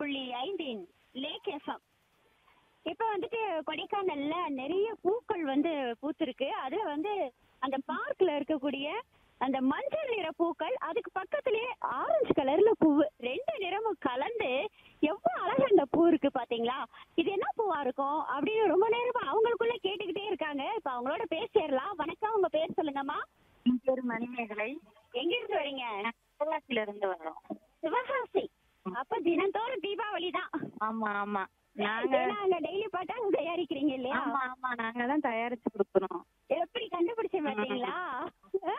புள்ளி ஐந்தின் லேக் எஃப்எம் இப்ப வந்துட்டு கொடைக்கானல்ல நிறைய பூக்கள் வந்து பூத்திருக்கு அதுல வந்து அந்த பார்க்ல இருக்கக்கூடிய அந்த மஞ்சள் நிற பூக்கள் அதுக்கு பக்கத்திலேயே ஆரஞ்சு கலர்ல பூவு ரெண்டு நிறமும் கலந்து எவ்வளவு அழகா அந்த பூ இருக்கு பாத்தீங்களா இது என்ன பூவா இருக்கும் அப்படின்னு ரொம்ப நேரமா அவங்களுக்குள்ள கேட்டுக்கிட்டே இருக்காங்க இப்ப அவங்களோட பேசிடலாம் வணக்கம் உங்க பேர் சொல்லுங்கம்மா என் பேர் மணிமேகலை எங்க இருந்து வரீங்க சிவகாசில இருந்து வர்றோம் சிவகாசி அப்ப தினந்தோறும் தீபாவளி தான் ஆமா ஆமா நாங்க நாங்க டெய்லி பட்டாசு தயாரிக்கிறீங்க இல்லையா ஆமா ஆமா நாங்க தான் தயாரிச்சு கொடுக்குறோம் எப்படி கண்டுபிடிச்ச பாத்தீங்களா